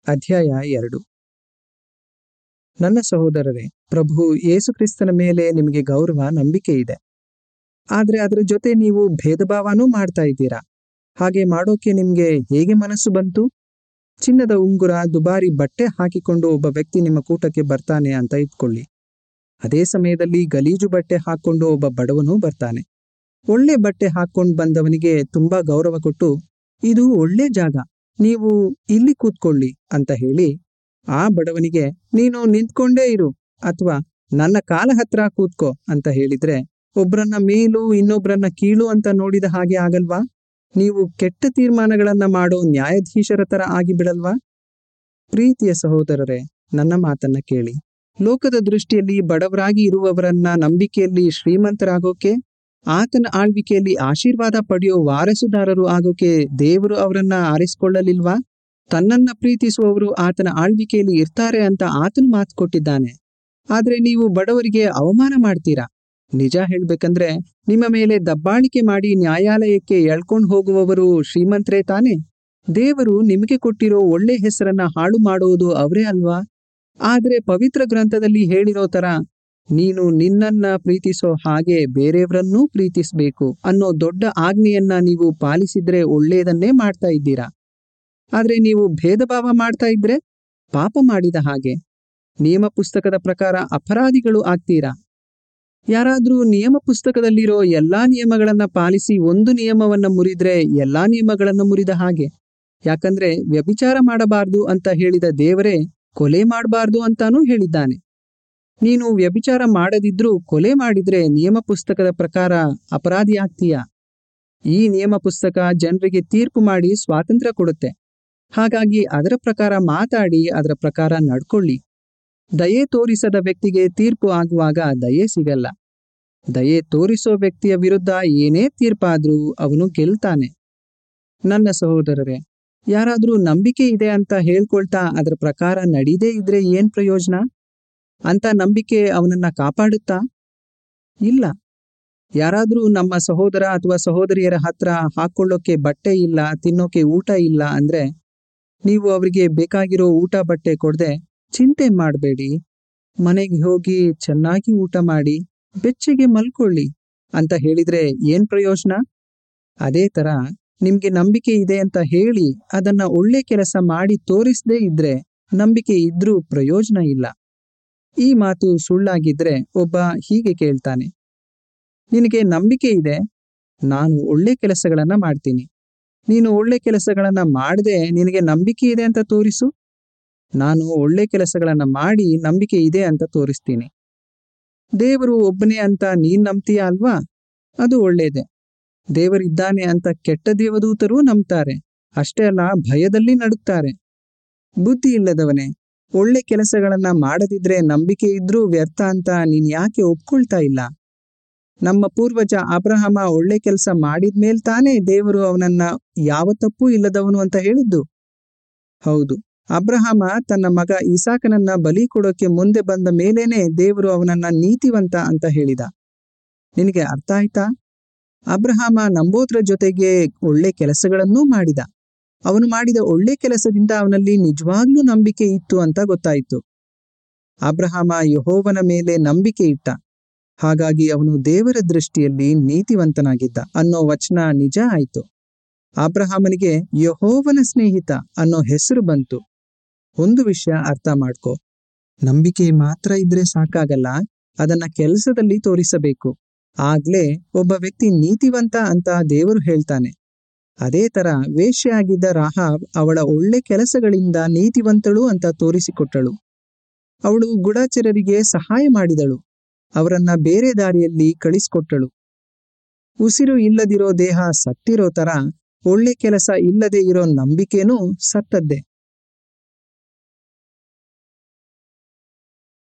ಅಧ್ಯಾಯ ಎರಡು ನನ್ನ ಸಹೋದರರೇ ಪ್ರಭು ಯೇಸುಕ್ರಿಸ್ತನ ಮೇಲೆ ನಿಮಗೆ ಗೌರವ ನಂಬಿಕೆ ಇದೆ ಆದರೆ ಅದರ ಜೊತೆ ನೀವು ಭೇದಭಾವನೂ ಮಾಡ್ತಾ ಇದ್ದೀರಾ ಹಾಗೆ ಮಾಡೋಕೆ ನಿಮ್ಗೆ ಹೇಗೆ ಮನಸ್ಸು ಬಂತು ಚಿನ್ನದ ಉಂಗುರ ದುಬಾರಿ ಬಟ್ಟೆ ಹಾಕಿಕೊಂಡು ಒಬ್ಬ ವ್ಯಕ್ತಿ ನಿಮ್ಮ ಕೂಟಕ್ಕೆ ಬರ್ತಾನೆ ಅಂತ ಇಟ್ಕೊಳ್ಳಿ ಅದೇ ಸಮಯದಲ್ಲಿ ಗಲೀಜು ಬಟ್ಟೆ ಹಾಕೊಂಡು ಒಬ್ಬ ಬಡವನು ಬರ್ತಾನೆ ಒಳ್ಳೆ ಬಟ್ಟೆ ಹಾಕೊಂಡು ಬಂದವನಿಗೆ ತುಂಬಾ ಗೌರವ ಕೊಟ್ಟು ಇದು ಒಳ್ಳೆ ಜಾಗ ನೀವು ಇಲ್ಲಿ ಕೂತ್ಕೊಳ್ಳಿ ಅಂತ ಹೇಳಿ ಆ ಬಡವನಿಗೆ ನೀನು ನಿಂತ್ಕೊಂಡೇ ಇರು ಅಥವಾ ನನ್ನ ಕಾಲ ಹತ್ರ ಕೂತ್ಕೋ ಅಂತ ಹೇಳಿದ್ರೆ ಒಬ್ರನ್ನ ಮೇಲು ಇನ್ನೊಬ್ರನ್ನ ಕೀಳು ಅಂತ ನೋಡಿದ ಹಾಗೆ ಆಗಲ್ವಾ ನೀವು ಕೆಟ್ಟ ತೀರ್ಮಾನಗಳನ್ನ ಮಾಡೋ ನ್ಯಾಯಾಧೀಶರ ತರ ಆಗಿಬಿಡಲ್ವಾ ಪ್ರೀತಿಯ ಸಹೋದರರೇ ನನ್ನ ಮಾತನ್ನ ಕೇಳಿ ಲೋಕದ ದೃಷ್ಟಿಯಲ್ಲಿ ಬಡವರಾಗಿ ಇರುವವರನ್ನ ನಂಬಿಕೆಯಲ್ಲಿ ಶ್ರೀಮಂತರಾಗೋಕೆ ಆತನ ಆಳ್ವಿಕೆಯಲ್ಲಿ ಆಶೀರ್ವಾದ ಪಡೆಯೋ ವಾರಸುದಾರರು ಆಗೋಕೆ ದೇವರು ಅವರನ್ನ ಆರಿಸಿಕೊಳ್ಳಲಿಲ್ವಾ ತನ್ನನ್ನ ಪ್ರೀತಿಸುವವರು ಆತನ ಆಳ್ವಿಕೆಯಲ್ಲಿ ಇರ್ತಾರೆ ಅಂತ ಆತನು ಮಾತು ಕೊಟ್ಟಿದ್ದಾನೆ ಆದ್ರೆ ನೀವು ಬಡವರಿಗೆ ಅವಮಾನ ಮಾಡ್ತೀರಾ ನಿಜ ಹೇಳ್ಬೇಕಂದ್ರೆ ನಿಮ್ಮ ಮೇಲೆ ದಬ್ಬಾಳಿಕೆ ಮಾಡಿ ನ್ಯಾಯಾಲಯಕ್ಕೆ ಎಳ್ಕೊಂಡು ಹೋಗುವವರು ಶ್ರೀಮಂತರೇ ತಾನೆ ದೇವರು ನಿಮಗೆ ಕೊಟ್ಟಿರೋ ಒಳ್ಳೆ ಹೆಸರನ್ನ ಹಾಳು ಮಾಡುವುದು ಅವರೇ ಅಲ್ವಾ ಆದ್ರೆ ಪವಿತ್ರ ಗ್ರಂಥದಲ್ಲಿ ಹೇಳಿರೋ ತರ ನೀನು ನಿನ್ನನ್ನ ಪ್ರೀತಿಸೋ ಹಾಗೆ ಬೇರೆಯವರನ್ನೂ ಪ್ರೀತಿಸ್ಬೇಕು ಅನ್ನೋ ದೊಡ್ಡ ಆಜ್ಞೆಯನ್ನ ನೀವು ಪಾಲಿಸಿದ್ರೆ ಒಳ್ಳೆಯದನ್ನೇ ಮಾಡ್ತಾ ಇದ್ದೀರಾ ಆದ್ರೆ ನೀವು ಭೇದ ಭಾವ ಮಾಡ್ತಾ ಇದ್ರೆ ಪಾಪ ಮಾಡಿದ ಹಾಗೆ ನಿಯಮ ಪುಸ್ತಕದ ಪ್ರಕಾರ ಅಪರಾಧಿಗಳು ಆಗ್ತೀರಾ ಯಾರಾದ್ರೂ ನಿಯಮ ಪುಸ್ತಕದಲ್ಲಿರೋ ಎಲ್ಲಾ ನಿಯಮಗಳನ್ನ ಪಾಲಿಸಿ ಒಂದು ನಿಯಮವನ್ನ ಮುರಿದ್ರೆ ಎಲ್ಲಾ ನಿಯಮಗಳನ್ನ ಮುರಿದ ಹಾಗೆ ಯಾಕಂದ್ರೆ ವ್ಯಭಿಚಾರ ಮಾಡಬಾರ್ದು ಅಂತ ಹೇಳಿದ ದೇವರೇ ಕೊಲೆ ಮಾಡಬಾರ್ದು ಅಂತಾನೂ ಹೇಳಿದ್ದಾನೆ ನೀನು ವ್ಯಭಿಚಾರ ಮಾಡದಿದ್ರೂ ಕೊಲೆ ಮಾಡಿದ್ರೆ ನಿಯಮ ಪುಸ್ತಕದ ಪ್ರಕಾರ ಅಪರಾಧಿ ಆಗ್ತೀಯಾ ಈ ನಿಯಮ ಪುಸ್ತಕ ಜನರಿಗೆ ತೀರ್ಪು ಮಾಡಿ ಸ್ವಾತಂತ್ರ್ಯ ಕೊಡುತ್ತೆ ಹಾಗಾಗಿ ಅದರ ಪ್ರಕಾರ ಮಾತಾಡಿ ಅದರ ಪ್ರಕಾರ ನಡ್ಕೊಳ್ಳಿ ದಯೆ ತೋರಿಸದ ವ್ಯಕ್ತಿಗೆ ತೀರ್ಪು ಆಗುವಾಗ ದಯೆ ಸಿಗಲ್ಲ ದಯೆ ತೋರಿಸೋ ವ್ಯಕ್ತಿಯ ವಿರುದ್ಧ ಏನೇ ತೀರ್ಪಾದ್ರೂ ಅವನು ಗೆಲ್ತಾನೆ ನನ್ನ ಸಹೋದರರೇ ಯಾರಾದ್ರೂ ನಂಬಿಕೆ ಇದೆ ಅಂತ ಹೇಳ್ಕೊಳ್ತಾ ಅದರ ಪ್ರಕಾರ ನಡೀದೇ ಇದ್ರೆ ಏನ್ ಪ್ರಯೋಜನ ಅಂತ ನಂಬಿಕೆ ಅವನನ್ನ ಕಾಪಾಡುತ್ತಾ ಇಲ್ಲ ಯಾರಾದ್ರೂ ನಮ್ಮ ಸಹೋದರ ಅಥವಾ ಸಹೋದರಿಯರ ಹತ್ರ ಹಾಕೊಳ್ಳೋಕೆ ಬಟ್ಟೆ ಇಲ್ಲ ತಿನ್ನೋಕೆ ಊಟ ಇಲ್ಲ ಅಂದ್ರೆ ನೀವು ಅವರಿಗೆ ಬೇಕಾಗಿರೋ ಊಟ ಬಟ್ಟೆ ಕೊಡದೆ ಚಿಂತೆ ಮಾಡಬೇಡಿ ಮನೆಗೆ ಹೋಗಿ ಚೆನ್ನಾಗಿ ಊಟ ಮಾಡಿ ಬೆಚ್ಚಗೆ ಮಲ್ಕೊಳ್ಳಿ ಅಂತ ಹೇಳಿದ್ರೆ ಏನ್ ಪ್ರಯೋಜನ ಅದೇ ತರ ನಿಮ್ಗೆ ನಂಬಿಕೆ ಇದೆ ಅಂತ ಹೇಳಿ ಅದನ್ನ ಒಳ್ಳೆ ಕೆಲಸ ಮಾಡಿ ತೋರಿಸದೇ ಇದ್ರೆ ನಂಬಿಕೆ ಇದ್ರೂ ಪ್ರಯೋಜನ ಇಲ್ಲ ಈ ಮಾತು ಸುಳ್ಳಾಗಿದ್ರೆ ಒಬ್ಬ ಹೀಗೆ ಕೇಳ್ತಾನೆ ನಿನಗೆ ನಂಬಿಕೆ ಇದೆ ನಾನು ಒಳ್ಳೆ ಕೆಲಸಗಳನ್ನ ಮಾಡ್ತೀನಿ ನೀನು ಒಳ್ಳೆ ಕೆಲಸಗಳನ್ನ ಮಾಡದೆ ನಿನಗೆ ನಂಬಿಕೆ ಇದೆ ಅಂತ ತೋರಿಸು ನಾನು ಒಳ್ಳೆ ಕೆಲಸಗಳನ್ನ ಮಾಡಿ ನಂಬಿಕೆ ಇದೆ ಅಂತ ತೋರಿಸ್ತೀನಿ ದೇವರು ಒಬ್ಬನೇ ಅಂತ ನೀನ್ ನಂಬ್ತೀಯ ಅಲ್ವಾ ಅದು ಒಳ್ಳೇದೆ ದೇವರಿದ್ದಾನೆ ಅಂತ ಕೆಟ್ಟ ದೇವದೂತರೂ ನಂಬ್ತಾರೆ ಅಷ್ಟೇ ಅಲ್ಲ ಭಯದಲ್ಲಿ ನಡುಕ್ತಾರೆ ಬುದ್ಧಿ ಇಲ್ಲದವನೇ ಒಳ್ಳೆ ಕೆಲಸಗಳನ್ನ ಮಾಡದಿದ್ರೆ ನಂಬಿಕೆ ಇದ್ರೂ ವ್ಯರ್ಥ ಅಂತ ನೀನ್ ಯಾಕೆ ಒಪ್ಕೊಳ್ತಾ ಇಲ್ಲ ನಮ್ಮ ಪೂರ್ವಜ ಅಬ್ರಹಮ ಒಳ್ಳೆ ಕೆಲಸ ಮಾಡಿದ್ಮೇಲ್ ತಾನೇ ದೇವರು ಅವನನ್ನ ಯಾವ ತಪ್ಪೂ ಇಲ್ಲದವನು ಅಂತ ಹೇಳಿದ್ದು ಹೌದು ಅಬ್ರಹಾಮ ತನ್ನ ಮಗ ಇಸಾಕನನ್ನ ಬಲಿ ಕೊಡೋಕೆ ಮುಂದೆ ಬಂದ ಮೇಲೇನೆ ದೇವರು ಅವನನ್ನ ನೀತಿವಂತ ಅಂತ ಹೇಳಿದ ನಿನಗೆ ಅರ್ಥ ಆಯ್ತಾ ಅಬ್ರಹಾಮ ನಂಬೋದ್ರ ಜೊತೆಗೆ ಒಳ್ಳೆ ಕೆಲಸಗಳನ್ನೂ ಮಾಡಿದ ಅವನು ಮಾಡಿದ ಒಳ್ಳೆ ಕೆಲಸದಿಂದ ಅವನಲ್ಲಿ ನಿಜವಾಗ್ಲೂ ನಂಬಿಕೆ ಇತ್ತು ಅಂತ ಗೊತ್ತಾಯಿತು ಅಬ್ರಹಾಮ ಯಹೋವನ ಮೇಲೆ ನಂಬಿಕೆ ಇಟ್ಟ ಹಾಗಾಗಿ ಅವನು ದೇವರ ದೃಷ್ಟಿಯಲ್ಲಿ ನೀತಿವಂತನಾಗಿದ್ದ ಅನ್ನೋ ವಚನ ನಿಜ ಆಯಿತು ಅಬ್ರಹಾಮನಿಗೆ ಯಹೋವನ ಸ್ನೇಹಿತ ಅನ್ನೋ ಹೆಸರು ಬಂತು ಒಂದು ವಿಷಯ ಅರ್ಥ ಮಾಡ್ಕೋ ನಂಬಿಕೆ ಮಾತ್ರ ಇದ್ರೆ ಸಾಕಾಗಲ್ಲ ಅದನ್ನ ಕೆಲಸದಲ್ಲಿ ತೋರಿಸಬೇಕು ಆಗ್ಲೇ ಒಬ್ಬ ವ್ಯಕ್ತಿ ನೀತಿವಂತ ಅಂತ ದೇವರು ಹೇಳ್ತಾನೆ ಅದೇ ತರ ವೇಶ್ಯಾಗಿದ್ದ ರಾಹಾಬ್ ಅವಳ ಒಳ್ಳೆ ಕೆಲಸಗಳಿಂದ ನೀತಿವಂತಳು ಅಂತ ತೋರಿಸಿಕೊಟ್ಟಳು ಅವಳು ಗುಡಾಚರರಿಗೆ ಸಹಾಯ ಮಾಡಿದಳು ಅವರನ್ನ ಬೇರೆ ದಾರಿಯಲ್ಲಿ ಕಳಿಸ್ಕೊಟ್ಟಳು ಉಸಿರು ಇಲ್ಲದಿರೋ ದೇಹ ಸತ್ತಿರೋ ತರ ಒಳ್ಳೆ ಕೆಲಸ ಇಲ್ಲದೆ ಇರೋ ನಂಬಿಕೆನೂ ಸತ್ತದ್ದೇ